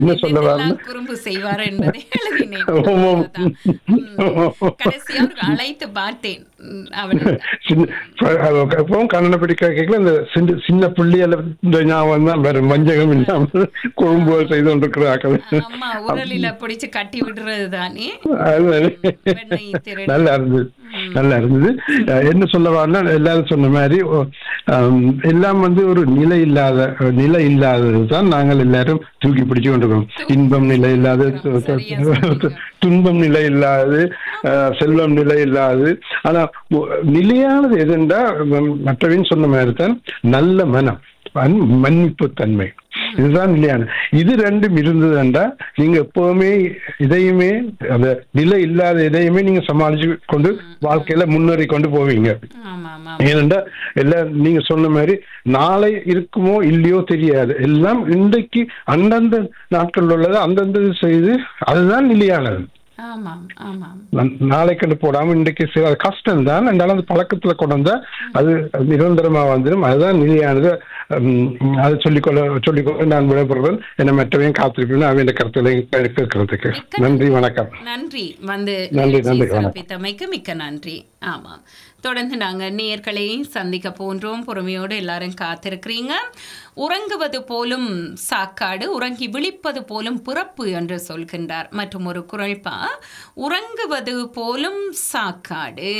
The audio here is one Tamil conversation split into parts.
என்ன சொல்ல வரேன் என்னெல்லாம் குறும்பு செய்வார் என்பதை எழுதினேன் ஆமாம். அதான். ம். கடைசியா அவருக்கு அழைத்து பார்த்தேன் ம், அவர் சின்ன எப்பவும் கண்ணனை பிடிக்க கேட்கல இந்த சின்ன சின்ன புள்ளியில இந்த ஞாபகம் தான் வேற வஞ்சகம் இல்லாமல் குழும்பு செய்து கொண்டிருக்கிறார்கள் அம்மா உரலில பிடிச்சு கட்டி விடுறது தானே அது வெண்ணெய் திருடி நல்லா இருந்தது நல்லா இருந்தது அஹ் என்ன சொல்ல வரனா எல்லாரும் சொன்ன மாதிரி ஓ, ஆம், எல்லாம் வந்து ஒரு நிலை இல்லாத நிலை இல்லாதது தான் நாங்கள் எல்லாரும் தூக்கி பிடிச்சு கொண்டிருக்கோம் இன்பம் நிலை இல்லாத சரியா சொன்னீங்க. துன்பம் நிலை இல்லாது அஹ், செல்வம் நிலை இல்லாது ஆனா ஒ- நிலையானது எதுண்டா ம- மற்றவன் சொன்ன மாதிரி தான் நல்ல மனம் அன்- மன்னிப்பு தன்மை இதுதான் நிலையான இது ரெண்டும் இருந்ததுண்டா நீங்க எப்பவுமே இதையுமே அந்த நிலை இல்லாத இதையுமே நீங்க சமாளிச்சு கொண்டு வாழ்க்கையில முன்னேறி கொண்டு போவீங்க ஆமா ஆமா ஏனென்றா எல்லாம் நீங்க சொன்ன மாதிரி நாளை இருக்குமோ இல்லையோ தெரியாது எல்லாம் இன்றைக்கு அந்தந்த நாட்கள் உள்ளதை அந்தந்த செய்து அதுதான் நிலையானது ஆமாம் ஆமாம் நா- நாளைக்கு போடாம இன்றைக்கு சில அது கஷ்டம் தான் இருந்தாலும் அந்த பழக்கத்துல கொண்டு வந்தா அது நிரந்தரமா வந்துடும் அதுதான் நிலையானது உம், அதை சொல்லிக்கொள்ள சொல்லிக்கொள்ள நான் விடைபெறுவேன் என்ன மற்றவையும் காத்திருப்பேன் அவன் கருத்துக்களை கேட்கறதுக்கு நன்றி வணக்கம் நன்றி வந்து நன்றி, நிகழ்ச்சியை நன்றி, வணக்கம். சிறப்பித்தமைக்கு மிக்க நன்றி ஆமாம் தொடர்ந்து நாங்க நேயர்களை சந்திக்க போன்றோம் பொறுமையோடு எல்லாரும் காத்திருக்கிறீங்க உறங்குவது போலும் சாக்காடு உறங்கி விழிப்பது போலும் பிறப்பு என்று சொல்கின்றார் மற்றும் ஒரு குரல்பா உறங்குவது போலும் சாக்காடு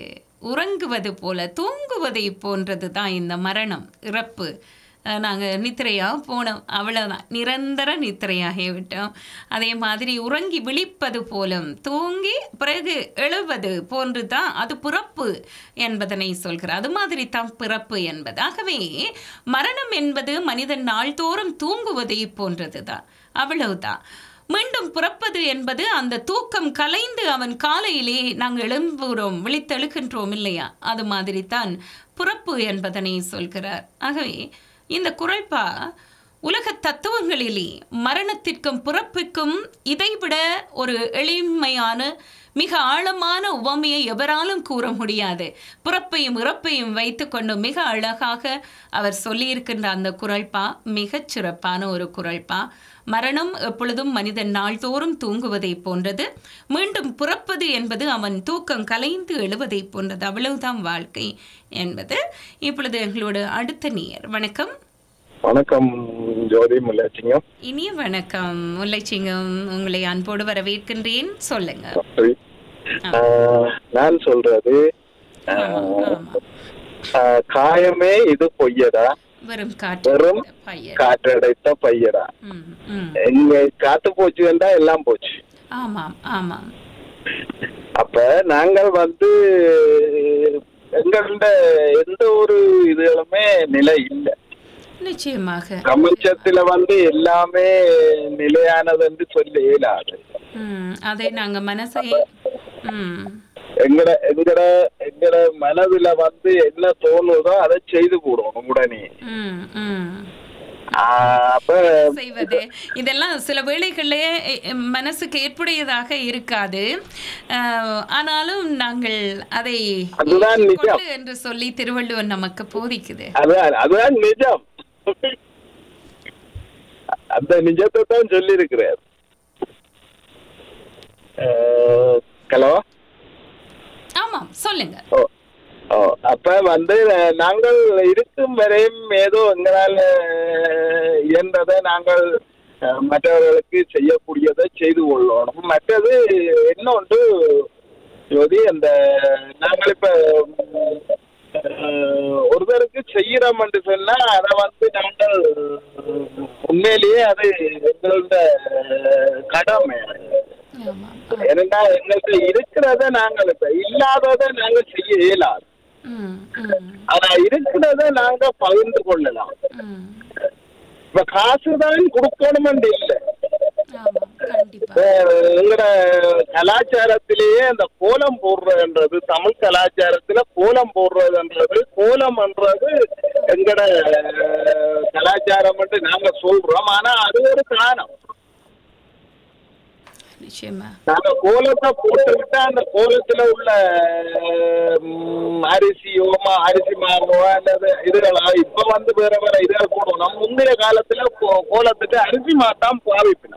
உறங்குவது போல தூங்குவதை போன்றது தான் இந்த மரணம் இறப்பு அஹ் நாங்க நித்திரையாக போனோம் அவ்வளவுதான் நிரந்தர நித்திரையாகி விட்டோம் அதே மாதிரி உறங்கி விழிப்பது போலும் தூங்கி பிறகு எழுவது போன்று தான் அது பிறப்பு என்பதனை சொல்கிறார் அது மாதிரி தான் பிறப்பு என்பது ஆகவே மரணம் என்பது மனிதன் நாள்தோறும் தூங்குவதை போன்றது தான் அவ்வளவுதான் மீண்டும் பிறப்பது என்பது அந்த தூக்கம் கலைந்து அவன் காலையிலே நாங்கள் எழும்புகிறோம் விழித்தெழுகின்றோம் இல்லையா அது மாதிரி தான் பிறப்பு என்பதனை சொல்கிறார் ஆகவே இந்த குரல்பா உலக தத்துவங்களிலே மரணத்திற்கும் பிறப்புக்கும் இதைவிட ஒரு எளிமையான மிக ஆழமான உவமையை எவராலும் கூற முடியாது பிறப்பையும் இறப்பையும் வைத்துக்கொண்டு மிக அழகாக அவர் சொல்லியிருக்கின்ற அந்த குரல்பா மிகச் சிறப்பான ஒரு குரல்பா மரணம் எப்பொழுதும் மனிதன் நாள்தோறும் தூங்குவதை போன்றது மீண்டும் பிறப்பது என்பது அவன் தூக்கம் கலைந்து எழுவதை போன்றது அவ்வளவுதான் வாழ்க்கை என்பது இப்பொழுது எங்களோட அடுத்த நேயர் வணக்கம் வணக்கம் ஜோதி முல்லாச்சிங்கம் இனிய வணக்கம் முல்லைச்சிங்கம் உங்களை அன்போடு வரவேற்கின்றேன் சொல்லுங்க ஆஹ், நான் சொல்றது ஆமா, ஆமா. ஆஹ், காயமே இது பொய்யடா வெறும் காற்று வெறும் பையன் காற்றடைத்த பையடா ம், ம். எங்க காத்து போச்சு வேண்டா எல்லாம் போச்சு ஆமாம் ஆமாம் அப்ப நாங்கள் வந்து எங்கள்ட எந்த ஒரு இதுகளுமே நிலை இல்லை நிச்சயமாக பிரபஞ்சத்துல வந்து எல்லாமே நிலையானது என்று சொல்ல இயலாது ம், அதை நாங்க மனசை ம், எங்கட எங்கட எங்கட மனதுல வந்து என்ன தோணுதோ அதை செய்து போடுவோம் உடனே ம், ம். ஆஹ் அப்ப செய்வது இதெல்லாம் சில வேளைகளிலே எ- எ- மனசுக்கு ஏற்புடையதாக இருக்காது அஹ், ஆனாலும் நாங்கள் அதை அதுதான் நிஜம். ஏற்றுக்கொண்டு என்று சொல்லி திருவள்ளுவர் நமக்கு போதிக்குது அதுதான் அதுதான் நிஜம் அந்த நிஜத்தை தான் சொல்லி இருக்கிறார் ஹலோ ஆமாம் சொல்லுங்க ஓ ஓ அப்ப வந்து அஹ், நாங்கள் இருக்கும் வரையும் ஏதோ எங்களால் அஹ், இயன்றதை நாங்கள் அஹ், மற்றவர்களுக்கு செய்யக்கூடியதை செய்து கொள்ளணும் மற்றது இன்னொன்று ஜோதி அந்த நாங்கள் இப்ப உம், அஹ், ஒருத்தருக்கு செய்யறோம் என்று சொன்னா அதை வந்து நாங்கள் உண்மையிலேயே அது எங்களோட கடமை ஆமாம் ஏன்னா எங்கள்கிட்ட இருக்கிறத நாங்கள் இப்ப இல்லாததை நாங்க செய்ய இயலாது ம், ம், ஆனா இருக்கிறத நாங்க பகிர்ந்து கொள்ளலாம் ம். இப்ப காசு தான் கொடுக்கணும் இல்ல ஆமாம் கண்டிப்பா இப்ப எங்கட கலாச்சாரத்திலேயே அந்த கோலம் போடுறதுன்றது தமிழ் கலாச்சாரத்துல கோலம் போடுறதுன்றது கோலம்ன்றது எங்கட அஹ், கலாச்சாரம் நாங்க சொல்றோம் ஆனா அது ஒரு காரணம் நிச்சயமா நாங்க கோலத்தை போட்டு விட்டா அந்த கோலத்துல உள்ள ம், அரிசியோ மா- அரிசி மாவோ அல்லது இதுகளா இப்ப வந்து வேற வேற இதுகள் போடுவோம் நம்ம முந்தைய காலத்துல கோ- கோலத்துக்கு அரிசி மாத்தான் பாவிப்பினோம்